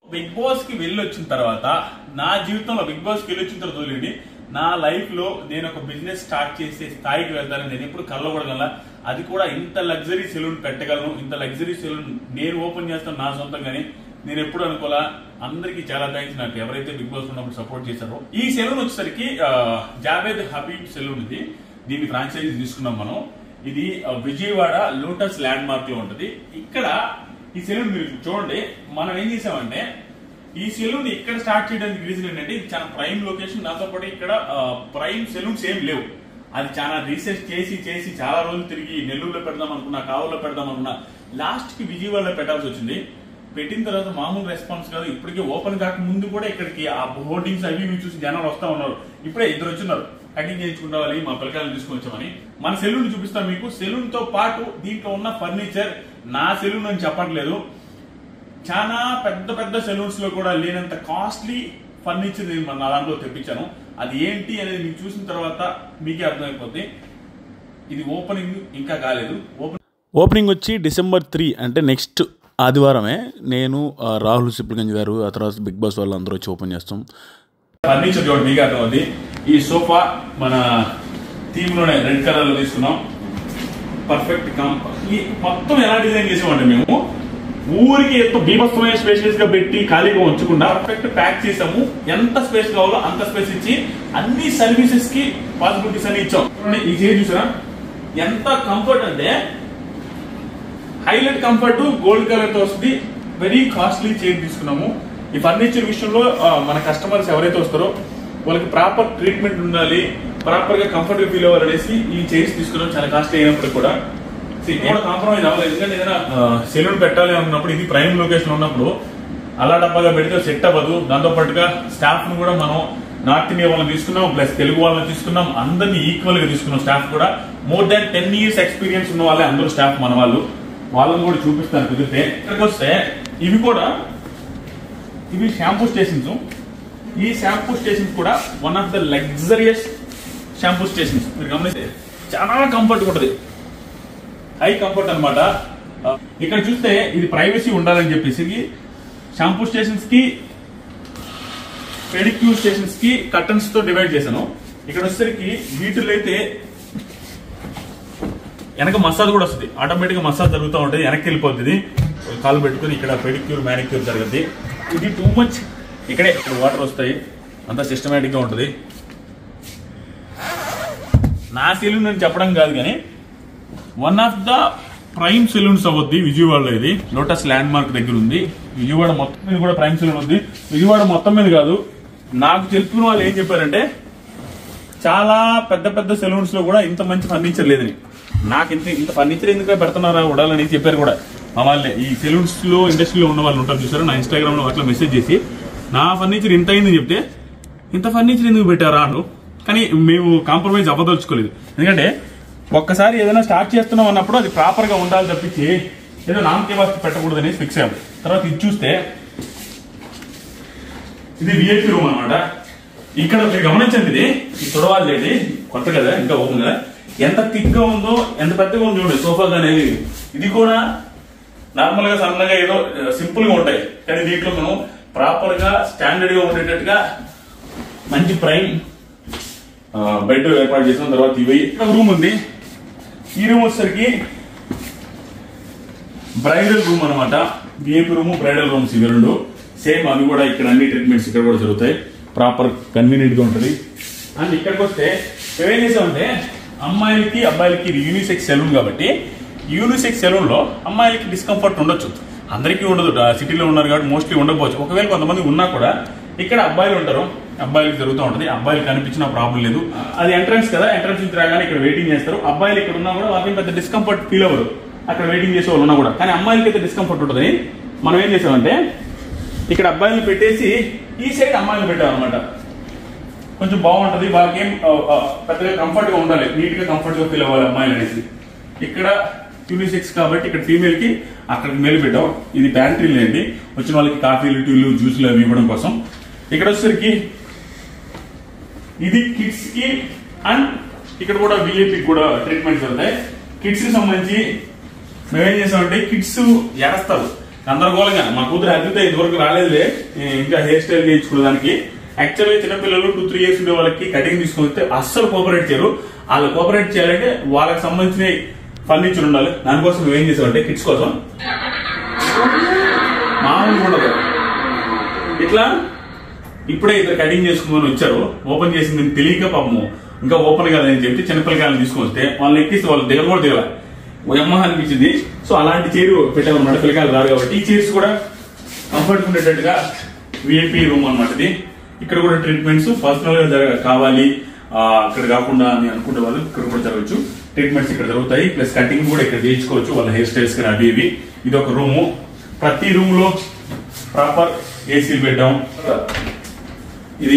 big boss కి వెళ్ళి వచ్చిన తర్వాత నా జీవితంలో బిగ్ బాస్ కి వెళ్ళి వచ్చిన తర్వాత వదిలేండి నా లైఫ్ లో నేను ఒక బిజినెస్ స్టార్ట్ చేసే స్థాయికి వెళ్తానని నేను ఎప్పుడు కళ్ళకూడగల అది కూడా ఇంత లగ్జరీ సెలూన్ పెట్టగలను ఇంత లగ్జరీ సెలూన్ నేను ఓపెన్ చేస్తాను నా సొంతంగానే నేను ఎప్పుడు అనుకోలా అందరికీ చాలా థ్యాంక్స్ నాకు ఎవరైతే బిగ్ బాస్ ఉన్నప్పుడు సపోర్ట్ చేశారో ఈ సెలూన్ వచ్చేసరికి ఆ, జావేద్ హబీబ్ సెలూన్ ఇది దీని ఫ్రాంచైజీ తీసుకున్నాం మనం ఇది ఆ, విజయవాడ లోటస్ ల్యాండ్ మార్క్ లో ఉంటది ఇక్కడ ఈ సెలూన్ మీరు చూడండి మనం ఏం చేసామంటే ఈ సెలూన్ ఇక్కడ స్టార్ట్ చేయడానికి రీజన్ ఏంటంటే ఇది చాలా ప్రైమ్ లొకేషన్ దాంతో పాటు ఇక్కడ ప్రైమ్ సెలూన్స్ ఏం లేవు అది చాలా రీసెర్చ్ చేసి చేసి చాలా రోజులు తిరిగి నెల్లూరులో పెడదాం అనుకున్నా కావులో పెడదాం అనుకున్నా లాస్ట్ కి విజయవాడలో పెట్టాల్సి వచ్చింది పెట్టిన తర్వాత మామూలు రెస్పాన్స్ కాదు ఇప్పటికే ఓపెన్ కాక ముందు కూడా ఇక్కడికి ఆ హోర్డింగ్స్ అవి ఇవి చూసి జనాలు వస్తా ఉన్నారు ఇప్పుడే ఇద్దరు వచ్చిన్నారు కటింగ్ చేయించుకుంటావాలి మా పిల్లకాయలు తీసుకొచ్చామని మన సెలూన్ చూపిస్తాం మీకు సెలూన్ తో పాటు దీంట్లో ఉన్న ఫర్నిచర్ నా సెలూన్ అని చెప్పట్లేదు చాలా పెద్ద పెద్ద సెలూన్స్ లో కూడా లేనంత కాస్ట్లీ ఫర్నిచర్ నేను మన నా దాంట్లో తెప్పించాను అది ఏంటి అనేది మీకు చూసిన తర్వాత మీకే అర్థమైపోద్ది ఇది ఓపెనింగ్ ఇంకా కాలేదు ఓపెన్ ఓపెనింగ్ వచ్చి డిసెంబర్ త్రీ అంటే నెక్స్ట్ ఆదివారమే నేను ఆ, రాహుల్ సిప్లగంజ్ గారు ఆ తర్వాత బిగ్ బాస్ వాళ్ళు అందరూ వచ్చి ఓపెన్ చేస్తాం ఫర్నిచర్ చూడండి మీకు అర్థమవుద్ది ఈ సోఫా మన థీమ్ లోనే రెడ్ కలర్ లో తీసుకున్నాం పర్ఫెక్ట్ కంప్ ఈ మొత్తం ఎలా డిజైన్ చేసామంటే మేము ఊరికి ఎంతో బీభత్సమైన స్పేషియస్ గా పెట్టి ఖాళీగా ఉంచకుండా పర్ఫెక్ట్ ప్యాక్ చేసాము ఎంత స్పేస్ కావాలో అంత స్పేస్ ఇచ్చి అన్ని సర్వీసెస్ కి పాసిబిలిటీస్ అని ఇచ్చాం చూడండి, ఈ చైర్ చూసారా ఎంత కంఫర్ట్ అంటే హైలైట్ కంఫర్ట్ గోల్డ్ కలర్ తో వస్తుంది వెరీ కాస్ట్లీ చైర్ తీసుకున్నాము ఈ ఫర్నిచర్ విషయంలో ఆ, మన కస్టమర్స్ ఎవరైతే వస్తారో వాళ్ళకి ప్రాపర్ ట్రీట్మెంట్ ఉండాలి ప్రాపర్ గా కంఫర్ట్ గా ఫీల్ అవ్వాలనేసి ఈ చైర్స్ తీసుకున్నాం చాలా కాస్ట్లీ అయినప్పుడు కూడా See, నేను కూడా కాంప్రమైజ్ అవ్వలేదు ఎందుకంటే ఏదైనా సెలూన్ పెట్టాలి అనుకున్నప్పుడు ఇది ప్రైమ్ లొకేషన్ ఉన్నప్పుడు అలా డబ్బాగా పెడితే సెట్ అవ్వదు దాంతో పాటుగా స్టాఫ్ ను కూడా మనం నార్త్ ఇండియా వాళ్ళని తీసుకున్నాం ప్లస్ తెలుగు వాళ్ళని తీసుకున్నాం అందరినీ ఈక్వల్ గా తీసుకున్నాం స్టాఫ్ కూడా more than ten years experience ఉన్న వాళ్ళే అందరూ స్టాఫ్ మన వాళ్ళు వాళ్ళని కూడా చూపిస్తాను కుదిరితే ఇక్కడికి వస్తే ఇవి కూడా ఇవి షాంపూ స్టేషన్స్ ఈ షాంపూ స్టేషన్స్ కూడా one of the luxurious shampoo stations మీరు గమనిస్తే చాలా కంఫర్ట్ ఉంటుంది హై కంఫర్ట్ అన్నమాట ఇక్కడ చూస్తే ఇది ప్రైవసీ ఉండాలని చెప్పేసి షాంపూ స్టేషన్స్ కి పెడిక్యూర్ స్టేషన్స్ కి కర్టన్స్ తో డివైడ్ చేశాను ఇక్కడ వచ్చేసరికి వీటిలో అయితే వెనక మసాజ్ కూడా వస్తుంది ఆటోమేటిక్ గా మసాజ్ జరుగుతూ ఉంటుంది వెనక్కి వెళ్ళిపోతుంది కాలు పెట్టుకుని ఇక్కడ పెడిక్యూర్ మ్యానిక్యూర్ జరుగుతుంది ఇది టూ మచ్ ఇక్కడే ఇక్కడ వాటర్ వస్తాయి అంతా సిస్టమేటిక్ గా ఉంటుంది నా సెలూన్ అని చెప్పడం కాదు కానీ one of the prime salons అవద్ది విజయవాడలో ఇది లోటస్ ల్యాండ్ మార్క్ దగ్గర ఉంది విజయవాడ మొత్తం మీద కూడా ప్రైమ్ సెలూన్ ఉంది విజయవాడ మొత్తం మీద కాదు నాకు తెలుపుకున్న వాళ్ళు ఏం చెప్పారంటే చాలా పెద్ద పెద్ద సెలూన్స్ లో కూడా ఇంత మంచి ఫర్నిచర్ లేదని నాకు ఇంత ఇంత ఫర్నిచర్ ఎందుకు పెడుతున్నారా ఉడాలని చెప్పారు కూడా మా వాళ్ళే ఈ సెలూన్స్ లో ఇండస్ట్రీలో ఉన్న వాళ్ళు ఉంటారు చూసారు నా ఇన్స్టాగ్రామ్ లో అట్లా మెసేజ్ చేసి నా ఫర్నిచర్ ఇంత అయిందని చెప్తే ఇంత ఫర్నిచర్ ఎందుకు పెట్టారా అను కానీ మేము కాంప్రమైజ్ అవ్వదలుచుకోలేదు ఎందుకంటే ఒక్కసారి ఏదైనా స్టార్ట్ చేస్తున్నాం అన్నప్పుడు అది ప్రాపర్ గా ఉండాలి తప్పించి ఏదో నామకే వాస్తు పెట్టకూడదని ఫిక్స్ అయ్యాం తర్వాత ఇది చూస్తే ఇది విఐపి రూమ్ అన్నమాట ఇక్కడ మీరు గమనించండి ఇది ఈ తొడవాలి ఇది కొత్త కదా ఇంకా ఓపెన్ కదా ఎంత థిక్ గా ఉందో ఎంత పెద్దగా ఉందో చూడండి సోఫా అనేది ఇది కూడా నార్మల్ గా సన్నగా ఏదో సింపుల్ గా ఉంటాయి కానీ దీంట్లో మనం ప్రాపర్ గా స్టాండర్డ్ గా ఉండేటట్టుగా మంచి ప్రైమ్ బెడ్ ఏర్పాటు చేసిన తర్వాత ఇవి ఇక్కడ రూమ్ ఉంది ఈ రూమ్ వచ్చేసరికి బ్రైడల్ రూమ్ అనమాట విఐపి రూమ్ బ్రైడల్ రూమ్స్ ఇవి రెండు సేమ్ అవి కూడా ఇక్కడ అన్ని ట్రీట్మెంట్స్ ఇక్కడ కూడా జరుగుతాయి ప్రాపర్ కన్వీనియంట్ గా ఉంటుంది అండ్ ఇక్కడికి వస్తే మేమేం చేసామంటే అమ్మాయిలకి అబ్బాయిలకి ఇది యూనిసెక్స్ సెలూన్ కాబట్టి యూనిసెక్స్ సెలూన్ లో అమ్మాయిలకి డిస్కంఫర్ట్ ఉండొచ్చు అందరికీ ఉండదు సిటీలో ఉన్నారు కాబట్టి మోస్ట్లీ ఉండకపోవచ్చు ఒకవేళ కొంతమంది ఉన్నా కూడా ఇక్కడ అబ్బాయిలు ఉంటారు అబ్బాయిలకి జరుగుతూ ఉంటుంది అబ్బాయిలు కనిపించిన ప్రాబ్లం లేదు అది ఎంట్రన్స్ కదా ఎంట్రన్స్ నుంచి రాగానే ఇక్కడ వెయిటింగ్ చేస్తారు అబ్బాయిలు ఇక్కడ ఉన్నా కూడా వాళ్ళకి పెద్ద డిస్కంఫర్ట్ ఫీల్ అవ్వరు అక్కడ వెయిటింగ్ చేసే వాళ్ళు ఉన్నా కూడా కానీ అమ్మాయిలకి అయితే డిస్కంఫర్ట్ ఉంటుందని మనం ఏం చేసామంటే ఇక్కడ అబ్బాయిలు పెట్టేసి ఈ సైడ్ అమ్మాయిలు పెట్టాం అనమాట కొంచెం బాగుంటది వాళ్ళకి ఏం ఆ, ఆ, పెద్దగా కంఫర్ట్ గా ఉండాలి నీట్ గా కంఫర్ట్ గా ఫీల్ అవ్వాలి అమ్మాయిలు అనేసి ఇక్కడ యూనిసెక్స్ కాబట్టి ఇక్కడ ఫీమేల్ కి అక్కడ మేలు పెట్టాం ఇది ప్యాంట్రీ లేండి వచ్చిన వాళ్ళకి కాఫీలు టీలు జ్యూస్లు అవి ఇవ్వడం కోసం ఇక్కడ వచ్చేసరికి ఇది కిడ్స్ కి అండ్ ఇక్కడ కూడా విఐపి కూడా ట్రీట్మెంట్స్ ఉంటాయి కిడ్స్ కి సంబంధించి మేమేం చేసామంటే కిడ్స్ ఏడస్తారు గందరగోళంగా మా కూతురు అద్భుత ఇంతవరకు రాలేదులే ఏ, ఇంకా హెయిర్ స్టైల్ చేయించుకోవడానికి యాక్చువల్గా చిన్నపిల్లలు టూ త్రీ ఇయర్స్ ఉండే వాళ్ళకి కటింగ్ తీసుకొని వస్తే అస్సలు కోఆపరేట్ చేయరు వాళ్ళు కోఆపరేట్ చేయాలంటే వాళ్ళకి సంబంధించిన ఫర్నిచర్ ఉండాలి దానికోసం నువ్వేం చేసావంటే కిడ్స్ కోసం మామూలుగా ఉండదు ఇట్లా ఇప్పుడే ఇద్దరు కటింగ్ చేసుకుని వచ్చారు ఓపెన్ చేసింది తెలియక పాపము ఇంకా ఓపెన్ కాదని చెప్పి చిన్నపిల్లకాయలను తీసుకొని వస్తే వాళ్ళని ఎక్కిస్తే వాళ్ళు దిగలు కూడా దిగల అమ్మ అనిపించింది సో అలాంటి చైర్ పెట్టామన్నమాట పిల్లకాయలు రారు కాబట్టి ఈ చైర్స్ కూడా కంఫర్ట్ ఉండేటట్టుగా విఐపి రూమ్ అన్నమాట ఇది ఇక్కడ కూడా ట్రీట్మెంట్స్ పర్సనల్ గా జరగ కావాలి ఆ, అక్కడ కాకుండా అని అనుకునే వాళ్ళు ఇక్కడ కూడా జరగచ్చు ట్రీట్మెంట్స్ ఇక్కడ జరుగుతాయి ప్లస్ కటింగ్ కూడా ఇక్కడ చేయించుకోవచ్చు వాళ్ళ హెయిర్ స్టైల్స్ కానీ అవి ఇవి ఇది ఒక రూము ప్రతి రూమ్ లో ప్రాపర్ ఏసీలు పెట్టాం ఇది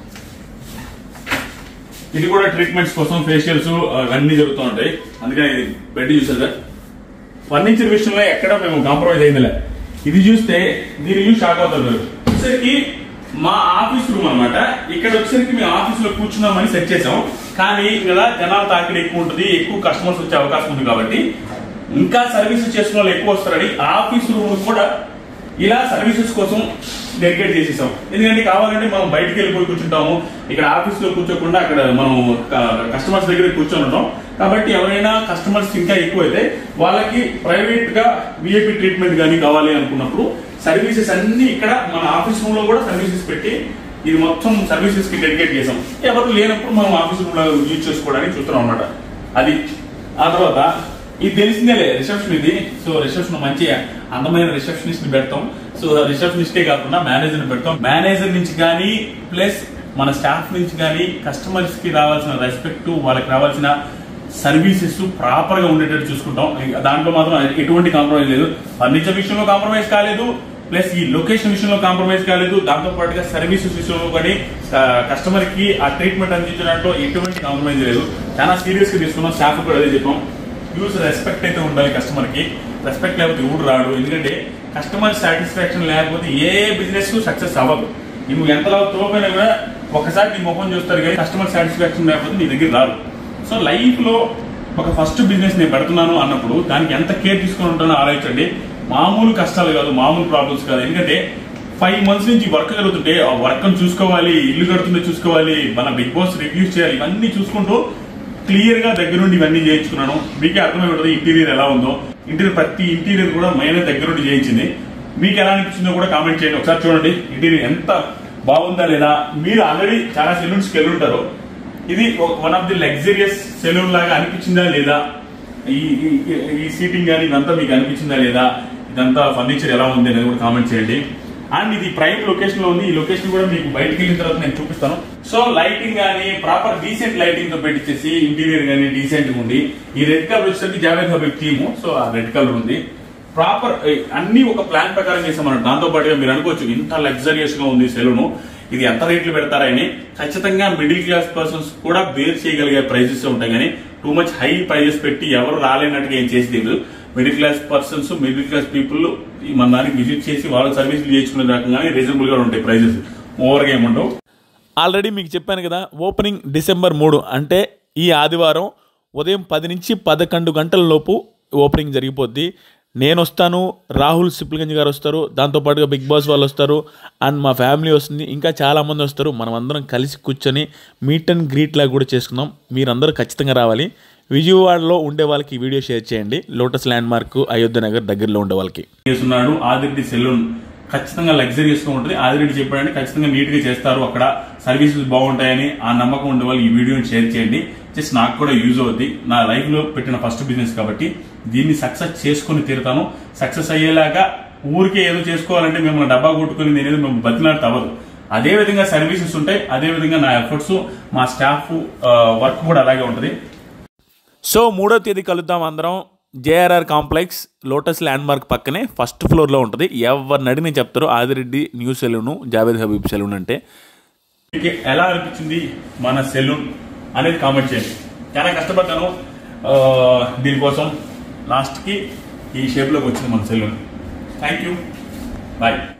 ఇది కూడా ట్రీట్మెంట్స్ కోసం ఫేషియల్స్ అన్ని జరుగుతూ ఉంటాయి అందుకని ఇది బెడ్ చూసారు సార్ ఫర్నిచర్ విషయంలో ఎక్కడ మేము కాంప్రమైజ్ అయిందిలే ఇది చూస్తే దీన్ని చూసి షాక్ అవుతారు మీరు వచ్చేసరికి మా ఆఫీస్ రూమ్ అన్నమాట ఇక్కడ వచ్చేసరికి మేము ఆఫీస్ లో కూర్చున్నామని సెట్ చేసాం కానీ కదా జనాల తాకిడి ఎక్కువ ఉంటుంది ఎక్కువ కస్టమర్స్ వచ్చే అవకాశం ఉంది కాబట్టి ఇంకా సర్వీసెస్ చేసుకున్న వాళ్ళు ఎక్కువ వస్తారని ఆఫీస్ రూమ్ కూడా ఇలా సర్వీసెస్ కోసం డెడికేట్ చేసేసాం ఎందుకంటే కావాలంటే మనం బయటికి వెళ్ళిపోయి కూర్చుంటాము ఇక్కడ ఆఫీస్ లో కూర్చోకుండా అక్కడ మనం కస్టమర్స్ దగ్గర కూర్చొని ఉంటాం కాబట్టి ఎవరైనా కస్టమర్స్ ఇంకా ఎక్కువైతే వాళ్ళకి ప్రైవేట్ గా విఐపి ట్రీట్మెంట్ కానీ కావాలి అనుకున్నప్పుడు సర్వీసెస్ అన్ని ఇక్కడ మన ఆఫీస్ రూమ్ లో కూడా సర్వీసెస్ పెట్టి ఇది మొత్తం సర్వీసెస్ కి డెడికేట్ చేసాం ఎవరు లేనప్పుడు మనం ఆఫీస్ రూమ్ లో యూజ్ చేసుకోవడానికి చూస్తున్నాం అన్నమాట అది ఆ తర్వాత ఇది తెలిసిందేలే రిసెప్షన్ ఇది సో రిసెప్షన్ మంచి అందమైన రిసెప్షనిస్ట్ ని పెడతాం సో రిసెప్షనిస్టే కాకుండా మేనేజర్ ని పెడతాం మేనేజర్ నుంచి కానీ ప్లస్ మన స్టాఫ్ నుంచి కానీ కస్టమర్స్ కి రావాల్సిన రెస్పెక్ట్ వాళ్ళకి రావాల్సిన సర్వీసెస్ ప్రాపర్ గా ఉండేటట్టు చూసుకుంటాం ఇక దాంట్లో మాత్రం ఎటువంటి కాంప్రమైజ్ లేదు ఫర్నిచర్ విషయంలో కాంప్రమైజ్ కాలేదు ప్లస్ ఈ లొకేషన్ విషయంలో కాంప్రమైజ్ కాలేదు దాంతో పాటుగా సర్వీసెస్ విషయంలో కానీ కస్టమర్ కి ఆ ట్రీట్మెంట్ అందించడంలో ఎటువంటి కాంప్రమైజ్ లేదు చాలా సీరియస్ గా తీసుకున్నాం స్టాఫ్ కూడా అదే చెప్పాం యూజ్ రెస్పెక్ట్ అయితే ఉండాలి కస్టమర్ కి రెస్పెక్ట్ లేకపోతే ఊడు రాడు ఎందుకంటే కస్టమర్ సాటిస్ఫాక్షన్ లేకపోతే ఏ బిజినెస్ సక్సెస్ అవ్వదు నువ్వు ఎంతలో తోపైనా కూడా ఒకసారి నీ ముఖం చూస్తారు కానీ కస్టమర్ సాటిస్ఫాక్షన్ లేకపోతే నీ దగ్గర రాదు సో లైఫ్ లో ఒక ఫస్ట్ బిజినెస్ నేను పెడుతున్నాను అన్నప్పుడు దానికి ఎంత కేర్ తీసుకుని ఉంటానో ఆలోచించండి మామూలు కష్టాలు కాదు మామూలు ప్రాబ్లమ్స్ కాదు ఎందుకంటే ఫైవ్ మంత్స్ నుంచి వర్క్ జరుగుతుంటే ఆ వర్క్ చూసుకోవాలి ఇల్లు కడుతుంటే చూసుకోవాలి మన బిగ్ బాస్ రివ్యూస్ చేయాలి ఇవన్నీ చూసుకుంటూ క్లియర్ గా దగ్గర నుండి ఇవన్నీ చేయించుకున్నాను మీకే అర్థమై ఉంటుంది ఇంటీరియర్ ఎలా ఉందో ఇంటీరియర్ ప్రతి ఇంటీరియర్ కూడా మైనే దగ్గర నుండి చేయించింది మీకు ఎలా అనిపించిందో కూడా కామెంట్ చేయండి ఒకసారి చూడండి ఇంటీరియర్ ఎంత బాగుందా లేదా మీరు ఆల్రెడీ చాలా సెలూన్స్ కి వెళ్ళి ఉంటారు ఇది one of the luxurious salon లాగా అనిపించిందా లేదా ఈ ఈ- ఈ- ఈ సీటింగ్ కానీ ఇదంతా మీకు అనిపించిందా లేదా ఇదంతా ఫర్నిచర్ ఎలా ఉంది అనేది కూడా కామెంట్ చేయండి అండ్ ఇది ప్రైమ్ లొకేషన్ లో ఉంది ఈ లొకేషన్ కూడా మీకు బయటకు వెళ్ళిన తర్వాత నేను చూపిస్తాను సో లైటింగ్ గానీ ప్రాపర్ డీసెంట్ లైటింగ్ తో పెట్టించేసి ఇంటీరియర్ గానీ డీసెంట్ గా ఉంది ఈ రెడ్ కలర్ వచ్చేసరికి జావేద్ హబీబ్ థీమ్ సో ఆ రెడ్ కలర్ ఉంది ప్రాపర్ అన్ని ఒక ప్లాన్ ప్రకారం చేసామన్నమాట దాంతో పాటుగా మీరు అనుకోవచ్చు ఇంత లగ్జరియస్ గా ఉంది సెలూన్ ఇది ఎంత రేట్లు పెడతారని ఖచ్చితంగా మిడిల్ క్లాస్ పర్సన్స్ కూడా బేర్ చేయగలిగే ప్రైజెస్ ఉంటాయి కానీ టూ మచ్ హై ప్రైజెస్ పెట్టి ఎవరు రాలేనట్టుగా ఏం చేసి లేదు middle class persons middle class people మన దానికి విజిట్ చేసి వాళ్ళ సర్వీసులు చేయించుకునే రకంగానే రీజనబుల్ గా ఉంటాయి ప్రైజెస్ ఓవర్ గా ఏముండవు ఆల్రెడీ మీకు చెప్పాను కదా ఓపెనింగ్ డిసెంబర్ మూడు అంటే ఈ ఆదివారం ఉదయం పది నుంచి పదకొండు గంటల లోపు ఓపెనింగ్ జరిగిపోద్ది నేను వస్తాను రాహుల్ సిప్లిగంజ్ గారు వస్తారు దాంతోపాటుగా బిగ్ బాస్ వాళ్ళు వస్తారు అండ్ మా ఫ్యామిలీ వస్తుంది ఇంకా చాలామంది వస్తారు మనం అందరం కలిసి కూర్చొని మీట్ అండ్ గ్రీట్ లాగా కూడా చేసుకుందాం మీరందరూ ఖచ్చితంగా రావాలి విజయవాడలో ఉండే వాళ్ళకి ఈ వీడియో షేర్ చేయండి Lotus landmark Ayodhya Nagar దగ్గరలో ఉండే వాళ్ళకి చేస్తున్నాడు ఆదిరెడ్డి సెలూన్ ఖచ్చితంగా లగ్జరియస్ గా ఉంటుంది ఆదిరెడ్డి చెప్పాడని ఖచ్చితంగా నీట్ గా చేస్తారు అక్కడ సర్వీసెస్ బాగుంటాయని ఆ నమ్మకం ఉండే వాళ్ళు ఈ వీడియోని షేర్ చేయండి జస్ట్ నాకు కూడా యూజ్ అవుద్ది నా లైఫ్ లో పెట్టిన ఫస్ట్ బిజినెస్ కాబట్టి దీన్ని సక్సెస్ చేసుకుని తీరుతాను సక్సెస్ అయ్యేలాగా ఊరికే ఏదో చేసుకోవాలంటే మిమ్మల్ని డబ్బా కొట్టుకుని నేనేదో మేము బతినాడు అవ్వదు అదే విధంగా సర్వీసెస్ ఉంటాయి అదే విధంగా నా ఎఫర్ట్స్ మా స్టాఫ్ వర్క్ కూడా అలాగే ఉంటుంది సో మూడో తేదీ కలుద్దాం అందరం JRR complex Lotus landmark పక్కనే ఫస్ట్ ఫ్లోర్లో ఉంటుంది ఎవరిని అడిగి నేను చెప్తారు Adireddy new salon Javed Habib salon అంటే మీకు ఎలా అనిపించింది మన సెలూన్ అనేది కామెంట్ చేయండి చాలా కష్టపడ్డాను ఆ, దీనికోసం లాస్ట్కి ఈ షేప్లోకి వచ్చింది మన సెలూన్ థ్యాంక్ యూ బాయ్